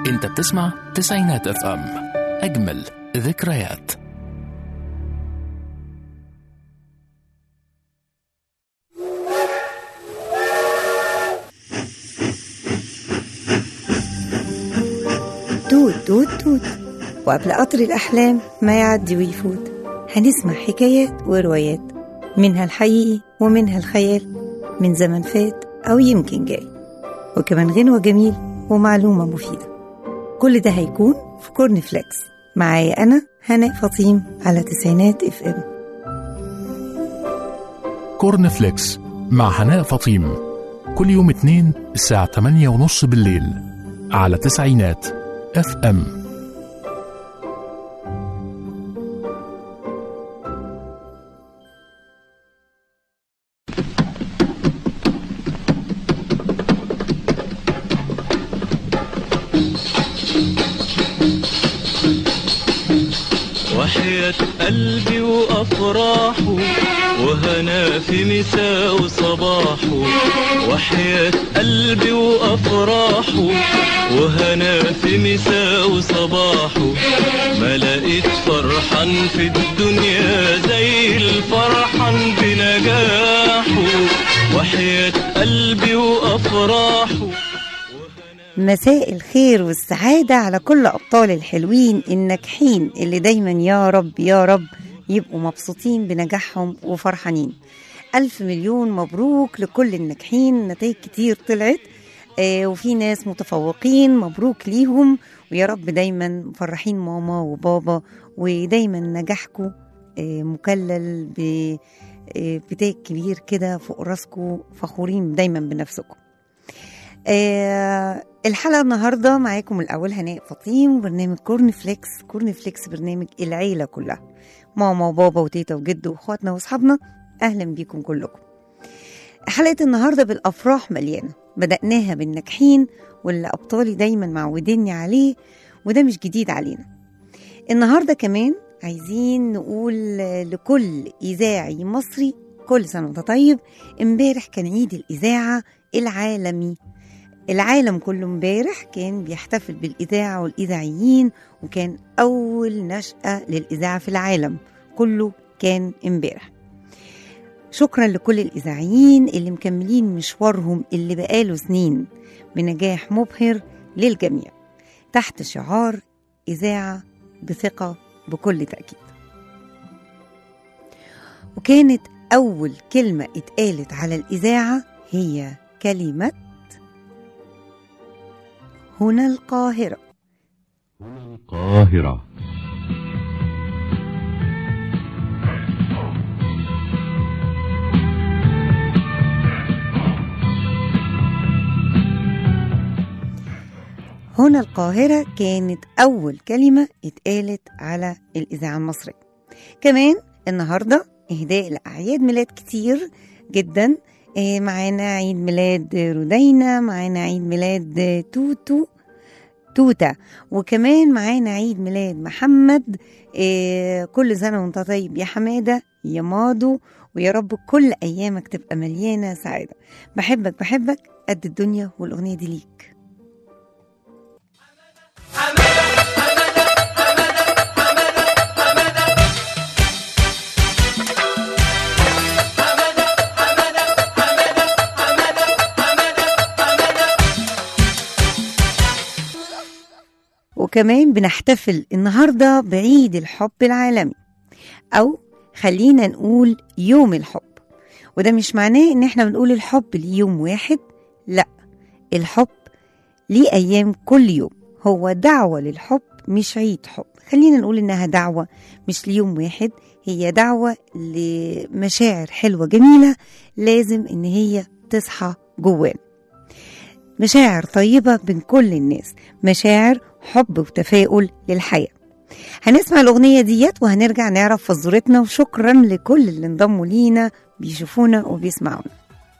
انت بتسمع تسعينات اف ام اجمل ذكريات توت توت توت وقبل قطر الأحلام ما يعدي ويفوت هنسمع حكايات وروايات منها الحقيقي ومنها الخيال من زمن فات أو يمكن جاي وكمان غنوة جميل ومعلومة مفيدة كل ده هيكون في كورن فليكس معايا أنا هناء فطيم على تسعينات اف ام كورن فليكس مع هناء فطيم كل يوم اثنين الساعة 8 ونص بالليل على تسعينات اف ام وحياة قلبي وأفراحه وهنا في مساء وصباحه وحياة قلبي وأفراحه وهنا في مساء وصباحه ما لقيت فرحان في الدنيا زي الفرحان بنجاحه وحياة قلبي وأفراحه مساء الخير والسعادة على كل أبطال الحلوين الناجحين اللي دايما يا رب يا رب يبقوا مبسوطين بنجاحهم وفرحانين ألف مليون مبروك لكل الناجحين نتائج كتير طلعت آه وفي ناس متفوقين مبروك ليهم ويا رب دايما مفرحين ماما وبابا ودايما نجاحكم آه مكلل ب آه بتاج كبير كده فوق راسكم فخورين دايما بنفسكم آه الحلقة النهاردة معاكم الأول هناء فطيم وبرنامج كورن فليكس كورن فليكس برنامج العيلة كلها ماما وبابا وتيتا وجد واخواتنا واصحابنا أهلا بيكم كلكم حلقة النهاردة بالأفراح مليانة بدأناها بالناجحين واللي أبطالي دايما معوديني عليه وده مش جديد علينا النهاردة كمان عايزين نقول لكل إذاعي مصري كل سنة وانت طيب امبارح كان عيد الإذاعة العالمي العالم كله امبارح كان بيحتفل بالإذاعة والإذاعيين وكان أول نشأة للإذاعة في العالم كله كان امبارح شكرا لكل الإذاعيين اللي مكملين مشوارهم اللي بقاله سنين بنجاح مبهر للجميع تحت شعار إذاعة بثقة بكل تأكيد وكانت أول كلمة اتقالت على الإذاعة هي كلمة هنا القاهرة القاهرة هنا القاهرة كانت أول كلمة اتقالت على الإذاعة المصرية كمان النهاردة إهداء لأعياد ميلاد كتير جدا آه، معانا عيد ميلاد رودينا معانا عيد ميلاد توتو توتا وكمان معانا عيد ميلاد محمد آه، كل سنة وانت طيب يا حمادة يا ماضو ويا رب كل أيامك تبقى مليانة سعادة بحبك بحبك قد الدنيا والأغنية دي ليك وكمان بنحتفل النهارده بعيد الحب العالمي او خلينا نقول يوم الحب وده مش معناه ان احنا بنقول الحب ليوم واحد لا الحب ليه ايام كل يوم هو دعوه للحب مش عيد حب خلينا نقول انها دعوه مش ليوم واحد هي دعوه لمشاعر حلوه جميله لازم ان هي تصحى جوانا مشاعر طيبة بين كل الناس مشاعر حب وتفاؤل للحياة هنسمع الأغنية ديت وهنرجع نعرف فزورتنا وشكرا لكل اللي انضموا لينا بيشوفونا وبيسمعونا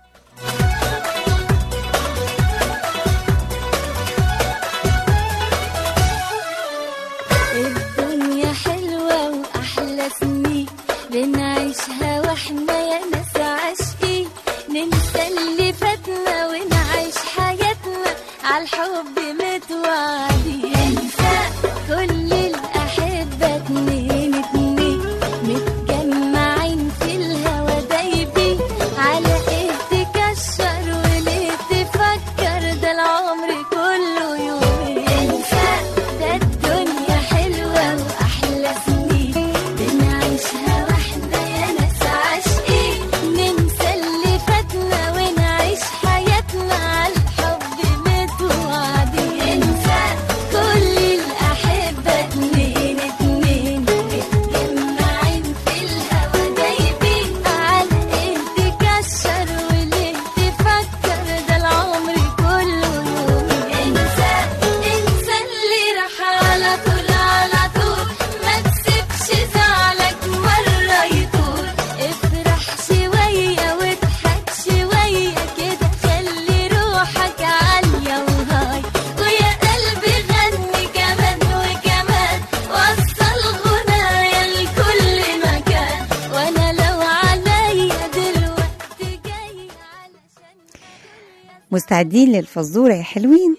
الدنيا حلوة وأحلى سنين بنعيشها واحنا يا ناس عاشقين ننسى اللي فاتنا ونعيش حياتنا عالحب متوعدين انسى كل الأحبة اتنين اتنين متجمعين في الهوا دايبين على ايه تكشر وليه تفكر ده العمر كله يومين انسى ده الدنيا حلوة وأحلى سنين بنعيشها واحنا يا ناس عاشقين ننسى اللي فاتنا ونعيش حياتنا عالحب متوعدين انسى كل الأحبة اتنين اتنين متجمعين في الهوا دايبين على ايه تكشر وليه تفكر ده العمر كله يومين انسى انسى اللي راح على طول على طول ما تسيبش زعلك مرة يطول افرح شوية واضحك شوية كده خلي روحك عالية وهاي ويا قلبي غني كمان وكمان وصل غنايا لكل مكان وانا لو عليا دلوقتي جاي علشان مستعدين للفزورة يا حلوين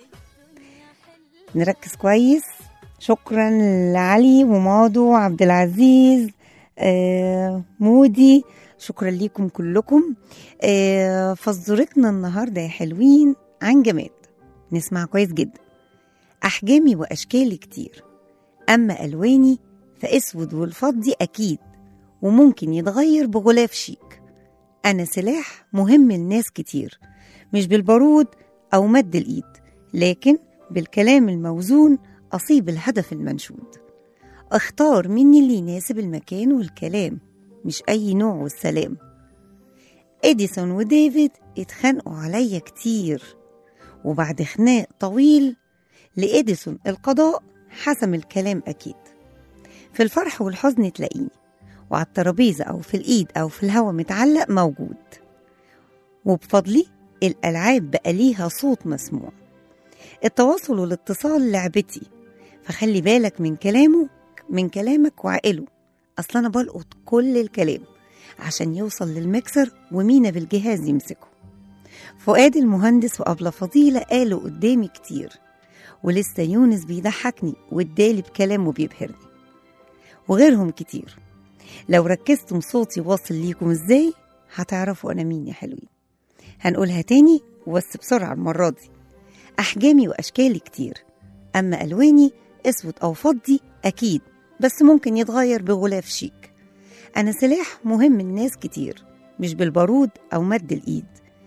نركز كويس شكرا لعلي وماضو وعبد العزيز آه مودي شكرا ليكم كلكم آه فزورتنا النهاردة يا حلوين عن جماد نسمع كويس جدا أحجامي وأشكالي كتير أما ألواني فأسود والفضي أكيد وممكن يتغير بغلاف شيك أنا سلاح مهم لناس كتير مش بالبارود أو مد الإيد لكن بالكلام الموزون أصيب الهدف المنشود اختار مني اللي يناسب المكان والكلام مش أي نوع والسلام إديسون وديفيد اتخانقوا عليا كتير وبعد خناق طويل لإديسون القضاء حسم الكلام أكيد في الفرح والحزن تلاقيني وعلى الترابيزة أو في الإيد أو في الهوا متعلق موجود وبفضلي الألعاب بقى ليها صوت مسموع التواصل والاتصال لعبتي فخلي بالك من كلامه من كلامك وعقله أصل أنا بلقط كل الكلام عشان يوصل للمكسر ومينا بالجهاز يمسكه فؤاد المهندس وأبلة فضيلة قالوا قدامي كتير ولسه يونس بيضحكني وادالي بكلامه بيبهرني وغيرهم كتير لو ركزتم صوتي واصل ليكم ازاي هتعرفوا انا مين يا حلوين هنقولها تاني بس بسرعة المرة دي أحجامي وأشكالي كتير أما ألواني أسود أو فضي أكيد بس ممكن يتغير بغلاف شيك أنا سلاح مهم لناس كتير مش بالبارود أو مد الإيد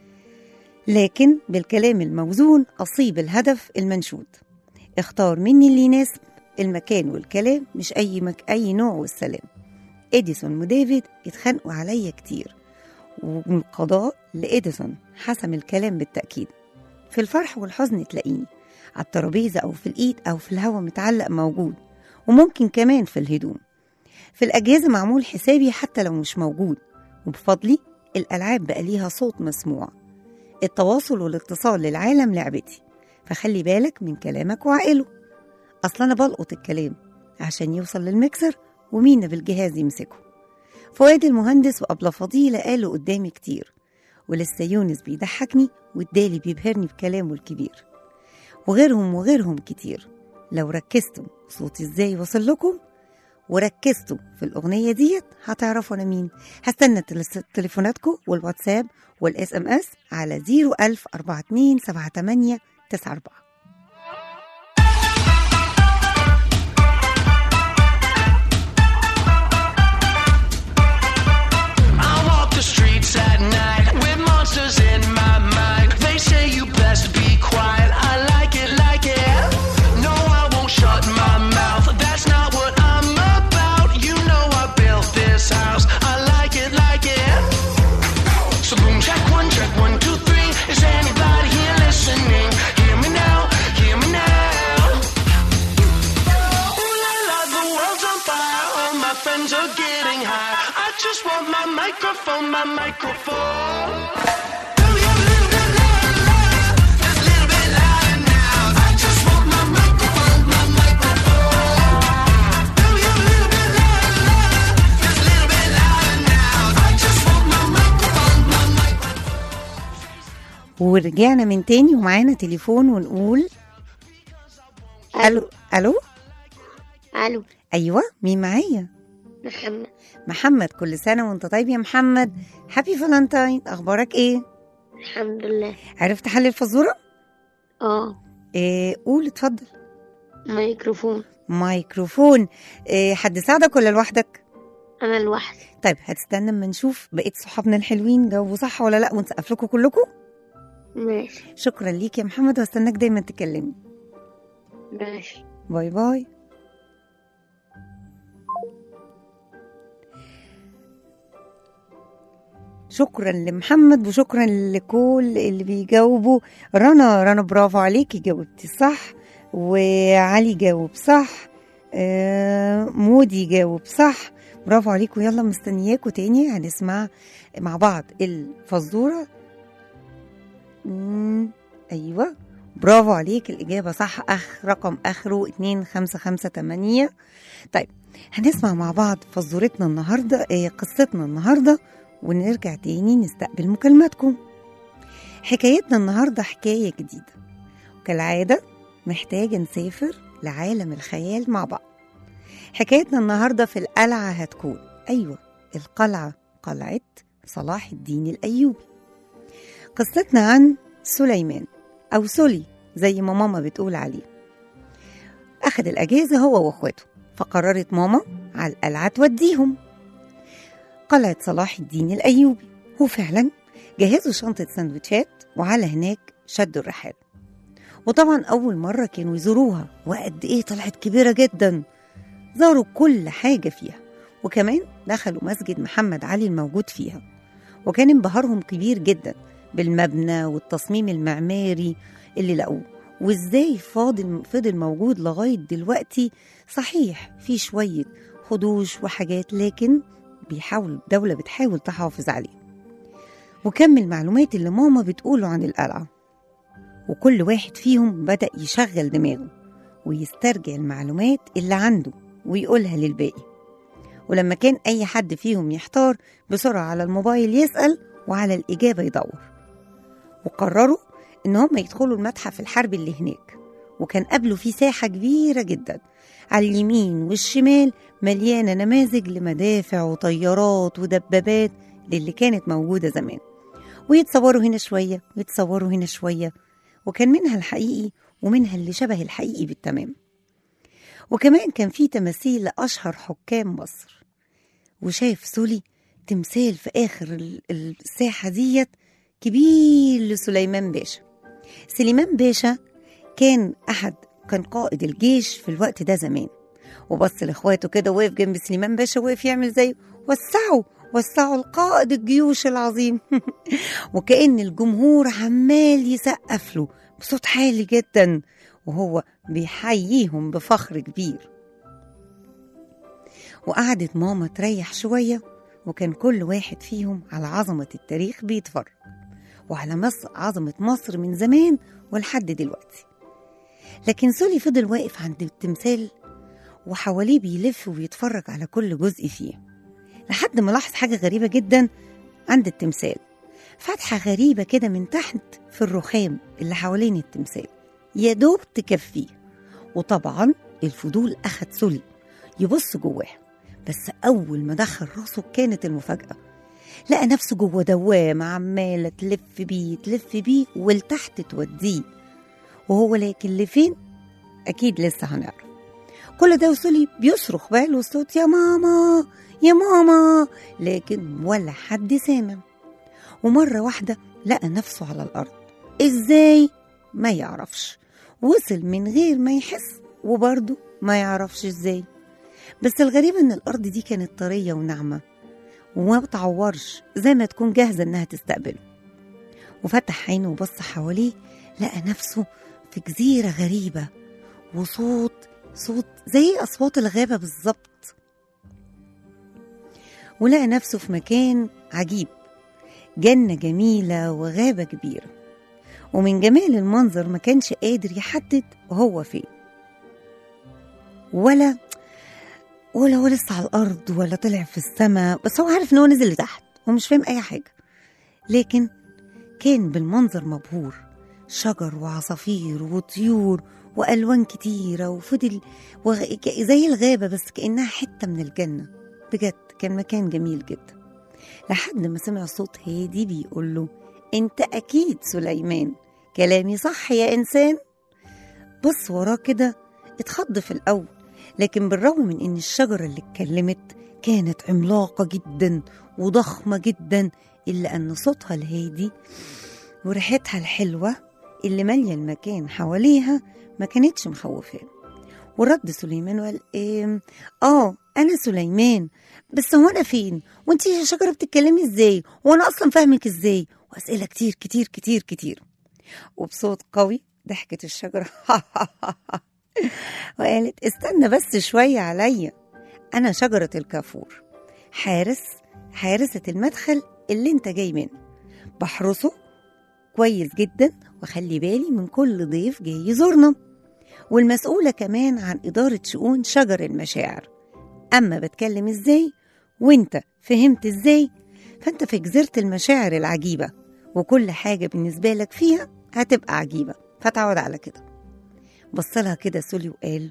لكن بالكلام الموزون أصيب الهدف المنشود اختار مني اللي يناسب المكان والكلام مش أي مك... أي نوع والسلام إديسون وديفيد اتخانقوا عليا كتير والقضاء لإديسون حسم الكلام بالتأكيد في الفرح والحزن تلاقيني على الترابيزة أو في الإيد أو في الهوا متعلق موجود وممكن كمان في الهدوم في الأجهزة معمول حسابي حتى لو مش موجود وبفضلي الألعاب بقى ليها صوت مسموع التواصل والاتصال للعالم لعبتي فخلي بالك من كلامك وعقله أصل أنا بلقط الكلام عشان يوصل للمكسر ومينا بالجهاز يمسكه فؤاد المهندس وأبلة فضيلة قالوا قدامي كتير ولسه يونس بيضحكني والدالي بيبهرني بكلامه الكبير وغيرهم وغيرهم كتير لو ركزتم صوتي ازاي وصل لكم وركزتوا في الأغنية ديت هتعرفوا أنا مين هستنى تلس- تليفوناتكم والواتساب والاس ام اس على 01000 42 78 94 I walk the streets at night with monsters in my mind. They say you best be quiet. I like it, like it. No, I won't shut my mouth. That's not what I'm about. You know I built this house. I like it, like it. So boom, check one, check one, two, three. Is anybody here listening? Hear me now, hear me now. Ooh la la, the world's on fire. All my friends are getting high. I just want my microphone, my microphone. Do you live the love, love? Just a little bit louder now. I just want my microphone, my microphone. Do you live the love, love? Just a little bit louder now. I just want my microphone, my microphone. ورجعنا من تاني ومعانا تليفون ونقول الو الو الو ايوه مين معايا محمد محمد كل سنه وانت طيب يا محمد هابي فالنتاين اخبارك ايه الحمد لله عرفت حل الفزوره اه إيه قول اتفضل ميكروفون ميكروفون إيه حد ساعدك ولا لوحدك انا لوحدي طيب هتستنى اما نشوف بقيت صحابنا الحلوين جاوبوا صح ولا لا ونسقف لكم كلكم ماشي شكرا ليك يا محمد واستناك دايما تكلمني ماشي باي باي شكرا لمحمد وشكرا لكل اللي بيجاوبوا رنا رنا برافو عليكي جاوبتي صح وعلي جاوب صح آه، مودي جاوب صح برافو عليكم يلا مستنياكوا تاني هنسمع مع بعض الفزورة مم، ايوه برافو عليك الإجابة صح أخ رقم آخره 2558 طيب هنسمع مع بعض فزورتنا النهاردة آه، قصتنا النهاردة ونرجع تاني نستقبل مكالماتكم حكايتنا النهاردة حكاية جديدة وكالعادة محتاجة نسافر لعالم الخيال مع بعض حكايتنا النهاردة في القلعة هتكون أيوة القلعة قلعة صلاح الدين الأيوبي قصتنا عن سليمان أو سولي زي ما ماما بتقول عليه أخد الأجازة هو وأخواته فقررت ماما على القلعة توديهم قلعة صلاح الدين الأيوبي وفعلا جهزوا شنطة سندوتشات وعلى هناك شدوا الرحال وطبعا أول مرة كانوا يزوروها وقد إيه طلعت كبيرة جدا زاروا كل حاجة فيها وكمان دخلوا مسجد محمد علي الموجود فيها وكان انبهارهم كبير جدا بالمبنى والتصميم المعماري اللي لقوه وازاي فاضل فضل موجود لغاية دلوقتي صحيح في شوية خدوش وحاجات لكن بيحاول الدولة بتحاول تحافظ عليه وكم المعلومات اللي ماما بتقوله عن القلعة وكل واحد فيهم بدأ يشغل دماغه ويسترجع المعلومات اللي عنده ويقولها للباقي ولما كان أي حد فيهم يحتار بسرعة على الموبايل يسأل وعلى الإجابة يدور وقرروا إن هم يدخلوا المتحف الحربي اللي هناك وكان قبله فيه ساحة كبيرة جدا على اليمين والشمال مليانة نماذج لمدافع وطيارات ودبابات للي كانت موجودة زمان ويتصوروا هنا شوية ويتصوروا هنا شوية وكان منها الحقيقي ومنها اللي شبه الحقيقي بالتمام وكمان كان في تماثيل لأشهر حكام مصر وشاف سولي تمثال في آخر ال- الساحة ديت كبير لسليمان باشا سليمان باشا كان أحد كان قائد الجيش في الوقت ده زمان وبص لاخواته كده وقف جنب سليمان باشا وقف يعمل زيه وسعوا وسعوا القائد الجيوش العظيم وكأن الجمهور عمال يسقف له بصوت عالي جدا وهو بيحييهم بفخر كبير وقعدت ماما تريح شوية وكان كل واحد فيهم على عظمة التاريخ بيتفرج وعلى مصر عظمة مصر من زمان ولحد دلوقتي لكن سولي فضل واقف عند التمثال وحواليه بيلف وبيتفرج على كل جزء فيه لحد ما لاحظ حاجة غريبة جدا عند التمثال فتحة غريبة كده من تحت في الرخام اللي حوالين التمثال يا دوب تكفيه وطبعا الفضول أخد سولي يبص جواها بس أول ما دخل راسه كانت المفاجأة لقى نفسه جوه دوامة عمالة تلف بيه تلف بيه ولتحت توديه وهو لكن لفين أكيد لسه هنعرف كل ده وسولي بيصرخ بقاله صوت يا ماما يا ماما لكن ولا حد سامع ومرة واحدة لقى نفسه على الأرض إزاي ما يعرفش وصل من غير ما يحس وبرضه ما يعرفش إزاي بس الغريب إن الأرض دي كانت طرية وناعمة وما بتعورش زي ما تكون جاهزة إنها تستقبله وفتح عينه وبص حواليه لقى نفسه في جزيرة غريبة وصوت صوت زي أصوات الغابة بالظبط ولقى نفسه في مكان عجيب جنة جميلة وغابة كبيرة ومن جمال المنظر ما كانش قادر يحدد هو فين ولا ولا هو لسه على الأرض ولا طلع في السماء بس هو عارف إن هو نزل لتحت هو مش فاهم أي حاجة لكن كان بالمنظر مبهور شجر وعصافير وطيور وألوان كتيرة وفضل وغ... ك- زي الغابة بس كأنها حتة من الجنة بجد كان مكان جميل جدا لحد ما سمع صوت هادي بيقول له انت اكيد سليمان كلامي صح يا انسان بص وراه كده اتخض في الاول لكن بالرغم من ان الشجره اللي اتكلمت كانت عملاقه جدا وضخمه جدا الا ان صوتها الهادي وريحتها الحلوه اللي ماليه المكان حواليها ما كانتش مخوفاه ورد سليمان وقال إيه اه انا سليمان بس هو انا فين وانتي يا شجره بتتكلمي ازاي وانا اصلا فاهمك ازاي واسئله كتير كتير كتير كتير وبصوت قوي ضحكت الشجره وقالت استنى بس شويه عليا انا شجره الكافور حارس حارسه المدخل اللي انت جاي منه بحرسه كويس جدا وخلي بالي من كل ضيف جاي يزورنا والمسؤولة كمان عن إدارة شؤون شجر المشاعر أما بتكلم إزاي وإنت فهمت إزاي فأنت في جزيرة المشاعر العجيبة وكل حاجة بالنسبة لك فيها هتبقى عجيبة فتعود على كده بصلها كده سولي وقال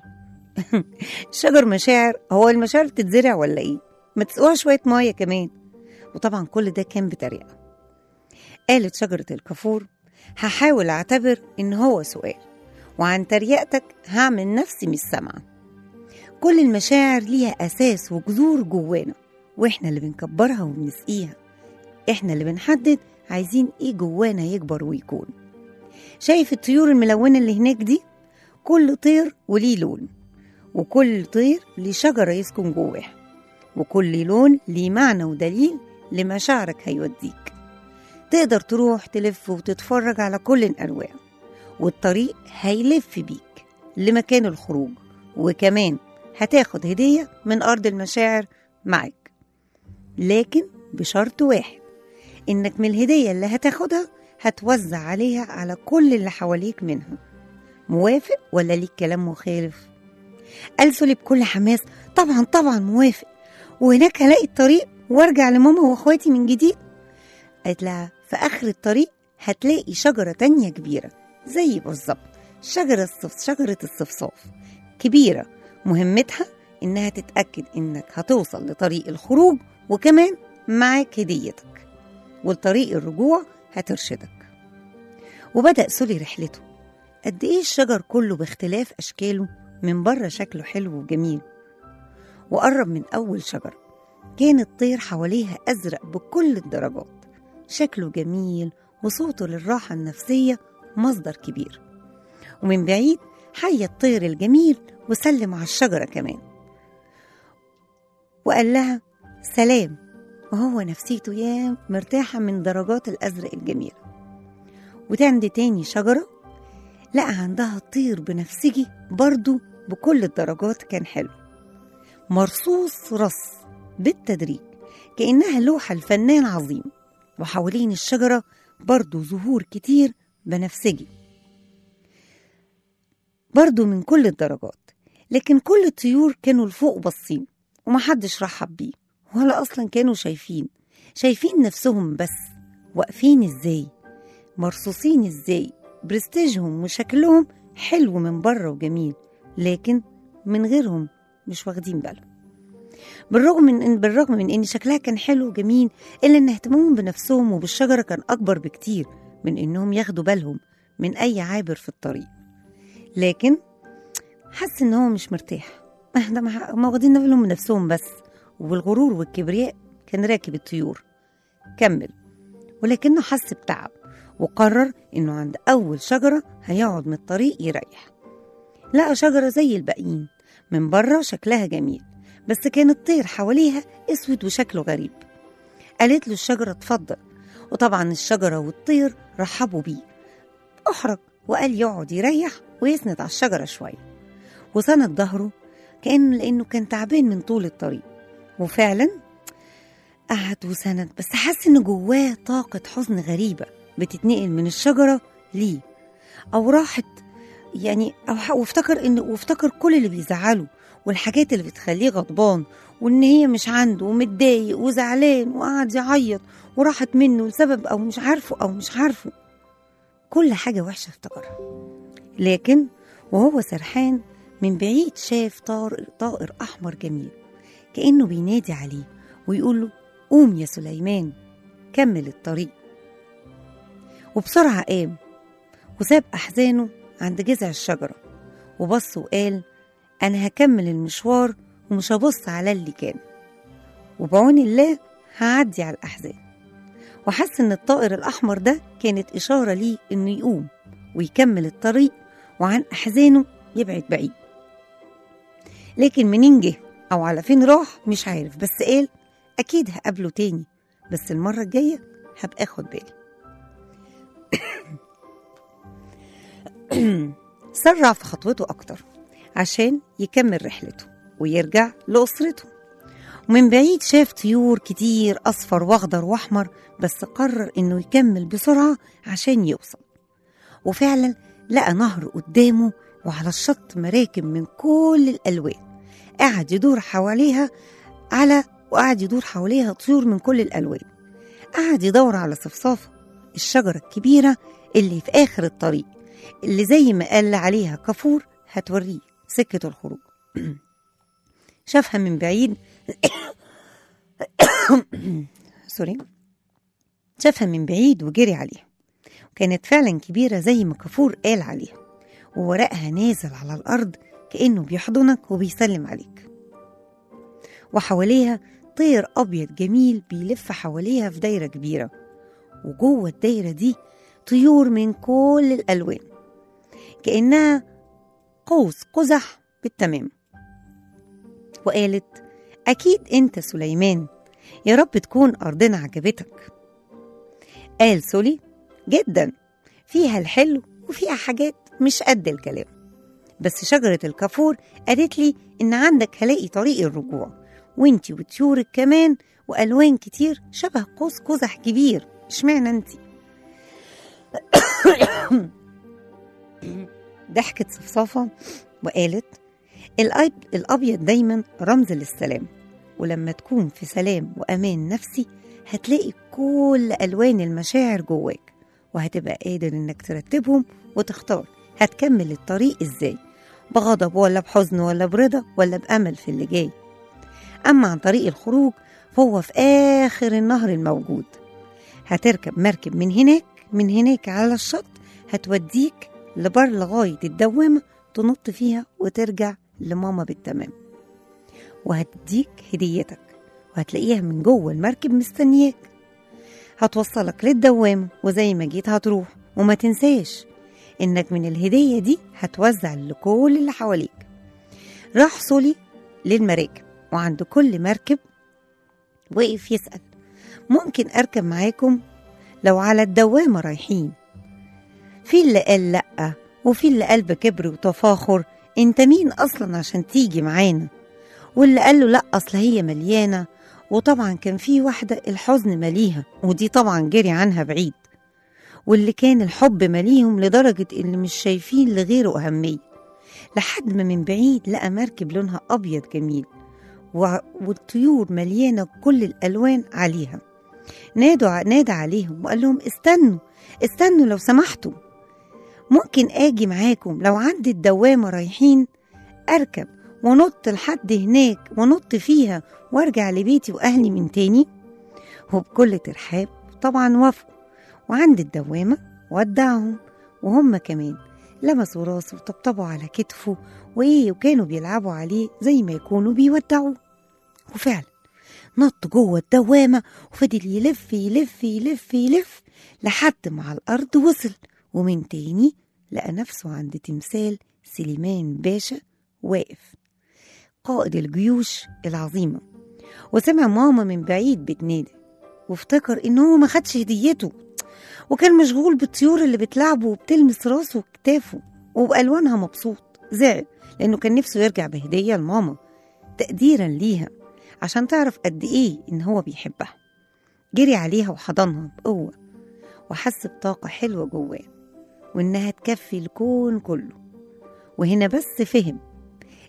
شجر مشاعر هو المشاعر بتتزرع ولا إيه ما تسقوها شوية مية كمان وطبعا كل ده كان بطريقة قالت شجرة الكافور هحاول أعتبر إن هو سؤال وعن تريقتك هعمل نفسي مش سامعة كل المشاعر ليها أساس وجذور جوانا وإحنا اللي بنكبرها وبنسقيها إحنا اللي بنحدد عايزين إيه جوانا يكبر ويكون شايف الطيور الملونة اللي هناك دي كل طير وليه لون وكل طير ليه شجرة يسكن جواها وكل لون ليه معنى ودليل لمشاعرك هيوديك تقدر تروح تلف وتتفرج على كل الأنواع والطريق هيلف بيك لمكان الخروج وكمان هتاخد هدية من أرض المشاعر معاك لكن بشرط واحد إنك من الهدية اللي هتاخدها هتوزع عليها على كل اللي حواليك منها موافق ولا ليك كلام مخالف؟ قال سولي بكل حماس طبعا طبعا موافق وهناك هلاقي الطريق وارجع لماما واخواتي من جديد قالت لها في آخر الطريق هتلاقي شجرة تانية كبيرة زي بالظبط شجرة الصف شجرة الصفصاف كبيرة مهمتها إنها تتأكد إنك هتوصل لطريق الخروج وكمان معاك هديتك والطريق الرجوع هترشدك وبدأ سولي رحلته قد إيه الشجر كله باختلاف أشكاله من بره شكله حلو وجميل وقرب من أول شجرة كان الطير حواليها أزرق بكل الدرجات شكله جميل وصوته للراحة النفسية مصدر كبير ومن بعيد حي الطير الجميل وسلم على الشجرة كمان وقال لها سلام وهو نفسيته يا مرتاحة من درجات الأزرق الجميلة وتعند تاني شجرة لقى عندها طير بنفسجي برضو بكل الدرجات كان حلو مرصوص رص بالتدريج كأنها لوحة الفنان عظيم وحوالين الشجرة برضو زهور كتير بنفسجي برضو من كل الدرجات لكن كل الطيور كانوا لفوق باصين ومحدش رحب بيه ولا أصلا كانوا شايفين شايفين نفسهم بس واقفين ازاي مرصوصين ازاي برستيجهم وشكلهم حلو من بره وجميل لكن من غيرهم مش واخدين بالهم بالرغم من إن بالرغم من ان شكلها كان حلو وجميل الا ان اهتمامهم بنفسهم وبالشجره كان اكبر بكتير من انهم ياخدوا بالهم من اي عابر في الطريق لكن حس ان هو مش مرتاح ده ما ما واخدين بالهم من نفسهم بس وبالغرور والكبرياء كان راكب الطيور كمل ولكنه حس بتعب وقرر انه عند اول شجره هيقعد من الطريق يريح لقى شجره زي الباقيين من بره شكلها جميل بس كان الطير حواليها اسود وشكله غريب قالت له الشجره اتفضل وطبعا الشجره والطير رحبوا بيه احرج وقال يقعد يريح ويسند على الشجره شويه وسند ظهره كان لانه كان تعبان من طول الطريق وفعلا قعد وسند بس حس ان جواه طاقه حزن غريبه بتتنقل من الشجره ليه او راحت يعني او ح- وافتكر ان وافتكر كل اللي بيزعله والحاجات اللي بتخليه غضبان وإن هي مش عنده ومتضايق وزعلان وقعد يعيط وراحت منه لسبب أو مش عارفه أو مش عارفه كل حاجة وحشة افتكرها لكن وهو سرحان من بعيد شاف طائر, طائر أحمر جميل كأنه بينادي عليه ويقول له قوم يا سليمان كمل الطريق وبسرعة قام وساب أحزانه عند جذع الشجرة وبص وقال أنا هكمل المشوار ومش هبص على اللي كان وبعون الله هعدي على الأحزان وحس إن الطائر الأحمر ده كانت إشارة ليه إنه يقوم ويكمل الطريق وعن أحزانه يبعد بعيد لكن منين جه أو على فين راح مش عارف بس قال أكيد هقابله تاني بس المرة الجاية هبقى أخد بالي سرع في خطوته أكتر عشان يكمل رحلته ويرجع لأسرته ومن بعيد شاف طيور كتير أصفر وأخضر وأحمر بس قرر إنه يكمل بسرعة عشان يوصل وفعلا لقى نهر قدامه وعلى الشط مراكب من كل الألوان قعد يدور حواليها على وقعد يدور حواليها طيور من كل الألوان قعد يدور على صفصافة الشجرة الكبيرة اللي في آخر الطريق اللي زي ما قال عليها كفور هتوريه سكة الخروج شافها من بعيد سوري شافها من بعيد وجري عليها وكانت فعلا كبيرة زي ما كفور قال عليها وورقها نازل على الأرض كأنه بيحضنك وبيسلم عليك وحواليها طير أبيض جميل بيلف حواليها في دايرة كبيرة وجوه الدايرة دي طيور من كل الألوان كأنها قوس قزح بالتمام وقالت أكيد أنت سليمان يا رب تكون أرضنا عجبتك قال سولي جدا فيها الحلو وفيها حاجات مش قد الكلام بس شجرة الكافور قالت لي إن عندك هلاقي طريق الرجوع وانتي وطيورك كمان وألوان كتير شبه قوس قزح كبير اشمعنى انتي ضحكت صفصافة وقالت الأب- الأبيض دايما رمز للسلام ولما تكون في سلام وأمان نفسي هتلاقي كل ألوان المشاعر جواك وهتبقى قادر إنك ترتبهم وتختار هتكمل الطريق إزاي بغضب ولا بحزن ولا برضا ولا بأمل في اللي جاي أما عن طريق الخروج فهو في آخر النهر الموجود هتركب مركب من هناك من هناك على الشط هتوديك لبر لغاية الدوامة تنط فيها وترجع لماما بالتمام وهتديك هديتك وهتلاقيها من جوه المركب مستنياك هتوصلك للدوامة وزي ما جيت هتروح وما تنساش إنك من الهدية دي هتوزع لكل اللي حواليك راح سولي للمراكب وعند كل مركب وقف يسأل ممكن أركب معاكم لو على الدوامة رايحين في اللي قال لأ وفي اللي قال بكبر وتفاخر انت مين أصلا عشان تيجي معانا واللي قال له لأ أصل هي مليانة وطبعا كان في واحدة الحزن مليها ودي طبعا جري عنها بعيد واللي كان الحب مليهم لدرجة اللي مش شايفين لغيره أهمية لحد ما من بعيد لقى مركب لونها أبيض جميل و- والطيور مليانة كل الألوان عليها نادوا نادى عليهم وقال لهم استنوا استنوا لو سمحتوا ممكن آجي معاكم لو عند الدوامة رايحين أركب ونط لحد هناك ونط فيها وارجع لبيتي وأهلي من تاني وبكل ترحاب طبعا وافقوا وعند الدوامة ودعهم وهم كمان لمسوا راسه وطبطبوا على كتفه وإيه وكانوا بيلعبوا عليه زي ما يكونوا بيودعوه وفعلا نط جوه الدوامة وفضل يلف يلف يلف يلف لحد ما على الأرض وصل ومن تاني لقى نفسه عند تمثال سليمان باشا واقف قائد الجيوش العظيمة وسمع ماما من بعيد بتنادي وافتكر إن هو ما خدش هديته وكان مشغول بالطيور اللي بتلعبه وبتلمس راسه وكتافه وبألوانها مبسوط زعل لأنه كان نفسه يرجع بهدية لماما تقديرا ليها عشان تعرف قد إيه إن هو بيحبها جري عليها وحضنها بقوة وحس بطاقة حلوة جواه وإنها تكفي الكون كله وهنا بس فهم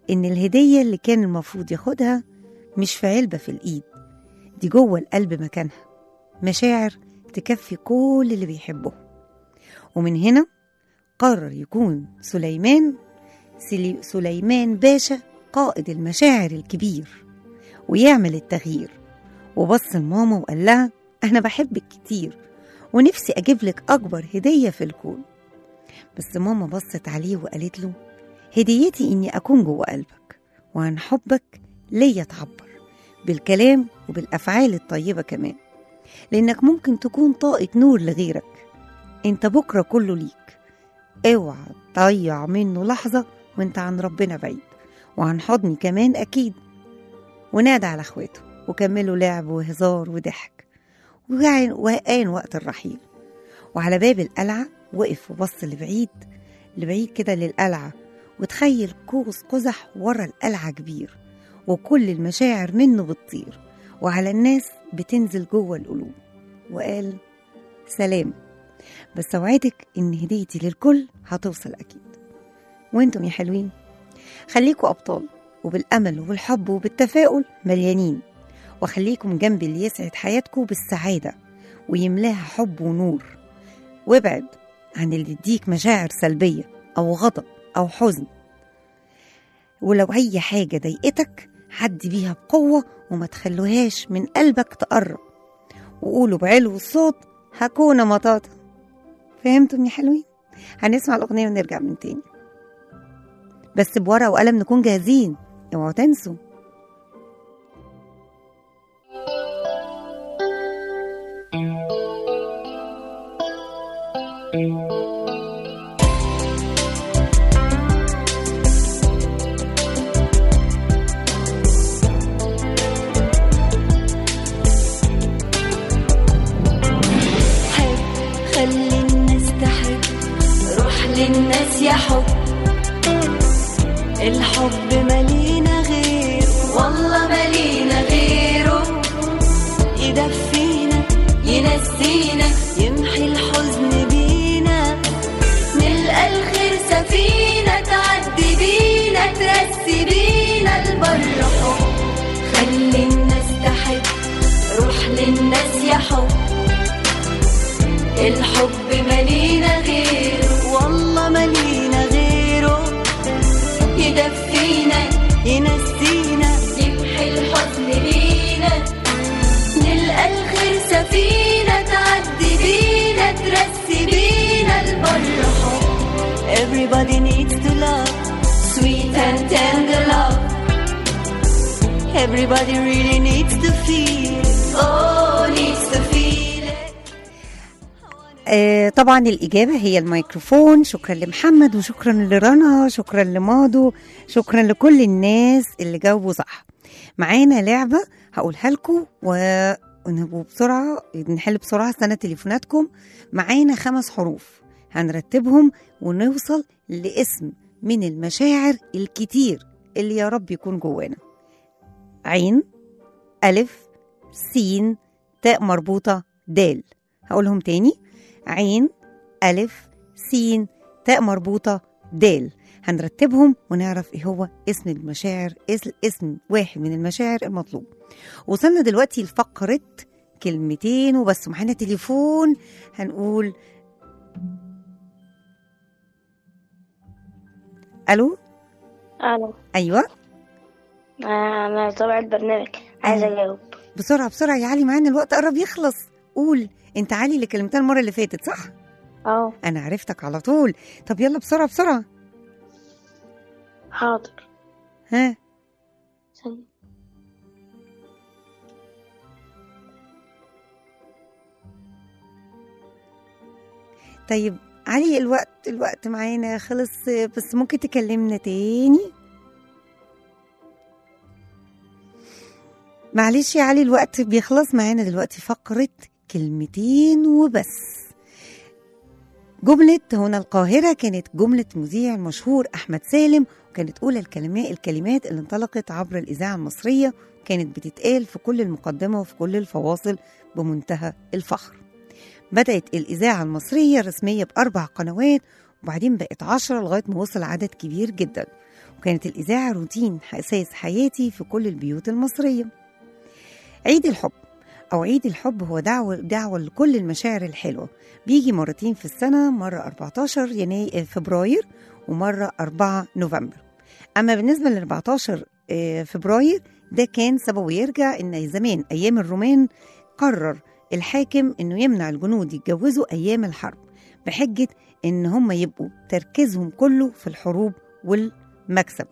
إن الهدية اللي كان المفروض ياخدها مش في علبة في الإيد دي جوه القلب مكانها مشاعر تكفي كل اللي بيحبه ومن هنا قرر يكون سليمان سلي- سليمان باشا قائد المشاعر الكبير ويعمل التغيير وبص لماما وقال لها أنا بحبك كتير ونفسي أجيب لك أكبر هدية في الكون بس ماما بصت عليه وقالت له هديتي إني أكون جوه قلبك وعن حبك ليا تعبر بالكلام وبالأفعال الطيبة كمان لأنك ممكن تكون طاقة نور لغيرك أنت بكرة كله ليك اوعى تضيع منه لحظة وانت عن ربنا بعيد وعن حضني كمان أكيد ونادى على اخواته وكملوا لعب وهزار وضحك وجعن وقان وقت الرحيل وعلى باب القلعة وقف وبص لبعيد لبعيد كده للقلعة وتخيل قوس قزح ورا القلعة كبير وكل المشاعر منه بتطير وعلى الناس بتنزل جوه القلوب وقال سلام بس اوعدك ان هديتي للكل هتوصل اكيد وانتم يا حلوين خليكوا ابطال وبالامل وبالحب وبالتفاؤل مليانين وخليكم جنب اللي يسعد حياتكم بالسعاده ويملاها حب ونور وابعد عن اللي يديك مشاعر سلبيه او غضب او حزن ولو اي حاجه ضايقتك عدي بيها بقوه وما تخلوهاش من قلبك تقرب وقولوا بعلو الصوت هكون مطاطا فهمتم يا حلوين هنسمع الاغنيه ونرجع من تاني بس بورقه وقلم نكون جاهزين اوعوا تنسوا حب خلي الناس تحب روح للناس يا حب الحب ملينا غير والله ملينا غيره يدفينا ينسينا يمحي الحزن بينا نلقى الخير سفينة تعدي بينا ترسي بينا البر حب خلي الناس تحب روح للناس يا حب الحب ملينا غيره والله ملينا غيره يدفينا ينسينا يمحي الحزن بينا نلقى الخير سفينة تعدي بينا ترسي بينا البر حب Everybody needs to love Sweet and tender love Everybody really needs to feel it. Oh, needs to feel it. آه طبعا الإجابة هي الميكروفون شكرا لمحمد وشكرا لرنا شكرا لماضو شكرا لكل الناس اللي جاوبوا صح معانا لعبة هقولها لكم و ونبقوا بسرعة نحل بسرعة استنى تليفوناتكم معانا خمس حروف هنرتبهم ونوصل لاسم من المشاعر الكتير اللي يا رب يكون جوانا عين ألف سين تاء مربوطة دال هقولهم تاني عين ألف سين تاء مربوطة دال هنرتبهم ونعرف ايه هو اسم المشاعر اسم, اسم واحد من المشاعر المطلوب وصلنا دلوقتي لفقرة كلمتين وبس معانا تليفون هنقول الو الو ايوه انا طبعا البرنامج عايزه اجاوب بسرعه بسرعه يا علي معانا الوقت قرب يخلص قول انت علي اللي كلمتها المره اللي فاتت صح اه انا عرفتك على طول طب يلا بسرعه بسرعه حاضر ها ثانية. طيب علي الوقت الوقت معانا خلص بس ممكن تكلمنا تاني معلش يا علي الوقت بيخلص معانا دلوقتي فقرة كلمتين وبس جملة هنا القاهرة كانت جملة مذيع المشهور أحمد سالم وكانت أولى الكلمات الكلمات اللي انطلقت عبر الإذاعة المصرية كانت بتتقال في كل المقدمة وفي كل الفواصل بمنتهى الفخر بدأت الإذاعة المصرية الرسمية بأربع قنوات وبعدين بقت عشرة لغاية ما وصل عدد كبير جدا وكانت الإذاعة روتين أساس حياتي في كل البيوت المصرية عيد الحب أو عيد الحب هو دعوة, دعوة لكل المشاعر الحلوة بيجي مرتين في السنة مرة 14 يناير فبراير ومرة 4 نوفمبر أما بالنسبة ل 14 آه، فبراير ده كان سببه يرجع إن زمان أيام الرومان قرر الحاكم إنه يمنع الجنود يتجوزوا أيام الحرب بحجة إن هم يبقوا تركيزهم كله في الحروب والمكسب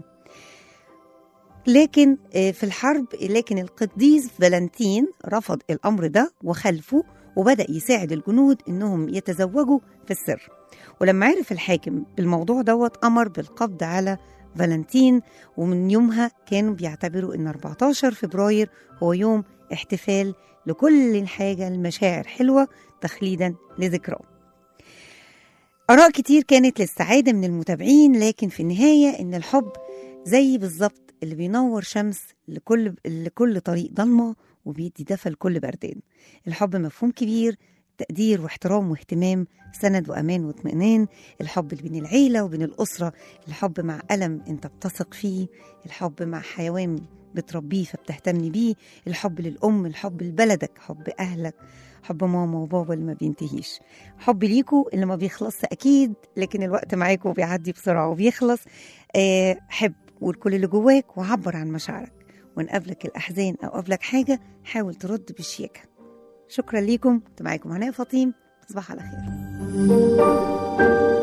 لكن آه، في الحرب لكن القديس فالنتين رفض الأمر ده وخلفه وبدأ يساعد الجنود إنهم يتزوجوا في السر ولما عرف الحاكم بالموضوع دوت أمر بالقبض على فالنتين ومن يومها كانوا بيعتبروا إن 14 فبراير هو يوم احتفال لكل حاجة المشاعر حلوة تخليدا لذكراه آراء كتير كانت للسعادة من المتابعين لكن في النهاية إن الحب زي بالظبط اللي بينور شمس لكل لكل طريق ضلمة وبيدي دفى لكل بردان الحب مفهوم كبير تقدير واحترام واهتمام سند وأمان واطمئنان الحب اللي بين العيلة وبين الأسرة الحب مع ألم أنت بتثق فيه الحب مع حيوان بتربيه فبتهتم بيه الحب للأم الحب لبلدك حب أهلك حب ماما وبابا اللي ما بينتهيش حب ليكوا اللي ما بيخلص أكيد لكن الوقت معاكوا بيعدي بسرعة وبيخلص آه، حب قول كل اللي جواك وعبر عن مشاعرك وإن قابلك الأحزان أو قابلك حاجة حاول ترد بالشياكة شكرا ليكم كنت معاكم هناء فطيم تصبح على خير